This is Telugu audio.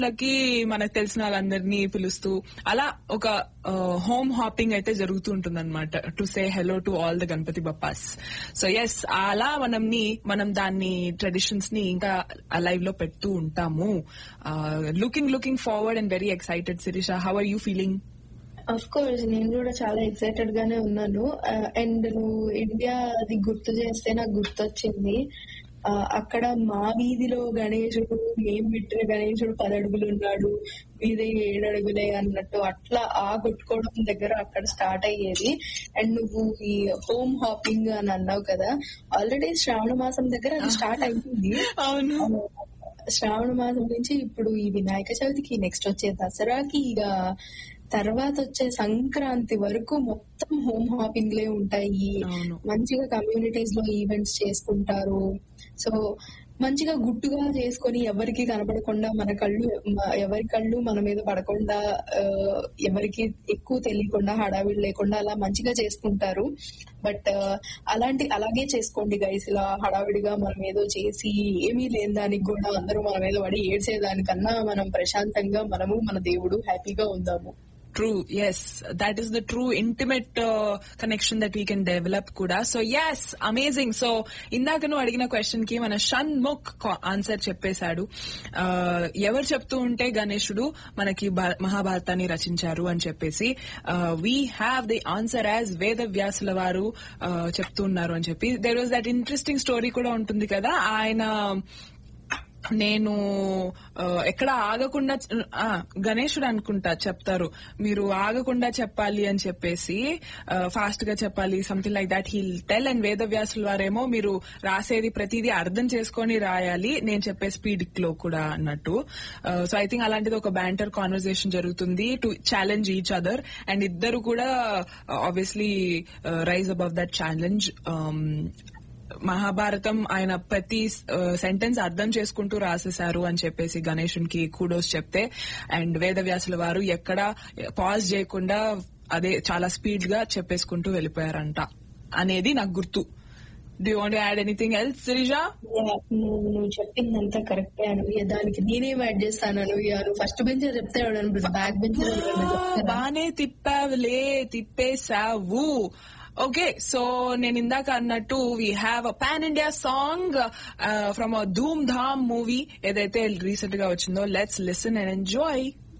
లకి మనకు తెలిసిన వాళ్ళందరినీ పిలుస్తూ అలా ఒక హోమ్ హాపింగ్ అయితే జరుగుతూ ఉంటుంది అనమాట to say hello to all the Ganapati Bappas so yes అలా మనంని మనం దాన్ని ట్రెడిషన్స్ ని ఇంకా లైవ్ లో పెడుతూ ఉంటాము looking looking forward and very excited Sirisha how are you feeling of course నేను కూడా చాలా ఎక్సైటెడ్ గానే ఉన్నాను అండ్ నువ్వు ఇండియా అది గుర్తు చేస్తే నాకు గుర్తొచ్చింది ఆ, అక్కడ మా వీధిలో గణేశుడు మేం పెట్టిన గణేశుడు పదడుగులు ఉన్నాడు మీదే ఏడడుగులే అన్నట్టు అట్లా ఆ కొట్టుకోవడం దగ్గర అక్కడ స్టార్ట్ అయ్యేది అండ్ నువ్వు ఈ హోమ్ హాపింగ్ అని అన్నావు కదా ఆల్రెడీ శ్రావణ మాసం దగ్గర అది స్టార్ట్ అయిపోయింది అవును శ్రావణ మాసం నుంచి ఇప్పుడు ఈ వినాయక చవితికి నెక్స్ట్ వచ్చే దసరాకి ఇక తర్వాత వచ్చే సంక్రాంతి వరకు మొత్తం హోమ్ హాపింగ్ లే ఉంటాయి అవును. మంచిగా కమ్యూనిటీస్ లో ఈవెంట్స్ చేసుకుంటారు సో మంచిగా గుట్టుగా చేసుకొని ఎవరికి కనపడకుండా మన కళ్ళు మ- ఎవరి కళ్ళు మన మీద పడకుండా ఆ, ఎవరికి ఎక్కువ తెలియకుండా హడావిడి లేకుండా అలా మంచిగా చేసుకుంటారు బట్ అలాంటి అలాగే చేసుకోండి గైస్ ఇలా హడావిడిగా మనం ఏదో చేసి ఏమీ లేని దానికి కూడా అందరూ మన మీద పడి ఏడ్చేదానికన్నా మనం ప్రశాంతంగా మనము మన దేవుడు హ్యాపీగా ఉందాము true yes that is the true intimate connection that we can develop కూడా సో ఎస్ అమేజింగ్ సో ఇందాక నువ్వు అడిగిన క్వశ్చన్ కి మన షణ్ముఖ్ ఆన్సర్ చెప్పేశాడు Uh, ఎవరు చెప్తూ ఉంటే గణేశుడు మనకి భా- మహాభారతాన్ని రచించారు అని చెప్పేసి we have the answer as Veda వ్యాసుల వారు uh, చెప్తున్నారు అని చెప్పి there was that interesting story కూడా ఉంటుంది కదా ఆయన నేను ఆ, ఎక్కడ ఆగకుండా ఆ, గణేశుడు అనుకుంటా చెప్తారు మీరు ఆగకుండా చెప్పాలి అని చెప్పేసి ఫాస్ట్ గా చెప్పాలి something like that he'll tell and వేదవ్యాసుల వారేమో మీరు రాసేది ప్రతిదీ అర్థం చేసుకొని రాయాలి నేను చెప్పే స్పీడ్ లో కూడా అన్నట్టు సో ఐ థింక్ అలాంటిది ఒక బ్యాంటర్ కాన్వర్సేషన్ జరుగుతుంది to challenge each other and ఇద్దరు కూడా obviously rise above that challenge Mahabharatam ఆయన ప్రతి సెంటెన్స్ అర్థం చేసుకుంటూ రాసేశారు అని చెప్పేసి గణేశునికి కూడోస్ చెప్తే అండ్ వేదవ్యాసుల వారు ఎక్కడ పాజ్ చేయకుండా అదే చాలా స్పీడ్ గా చెప్పేసుకుంటూ వెళ్ళిపోయారంట అనేది నాకు గుర్తు do want add anything else Sirija నువ్వు నువ్వు చెప్పిందంతా కరెక్టే అనుయ్య దానికి నేనేం యాడ్ చేస్తాను అనుయ్య నువ్వు ఫస్ట్ బెంచ్ చెప్తే బ్యాక్ బెంచ్ బానే తిప్పావులే తిప్పేశావు ఓకే సో నేను ఇందాక అన్నట్టు we have a pan India song from a Dhoom Dhaam movie ఏదైతే రీసెంట్ గా వచ్చిందో లెట్స్ లిసన్ అండ్ ఎంజాయ్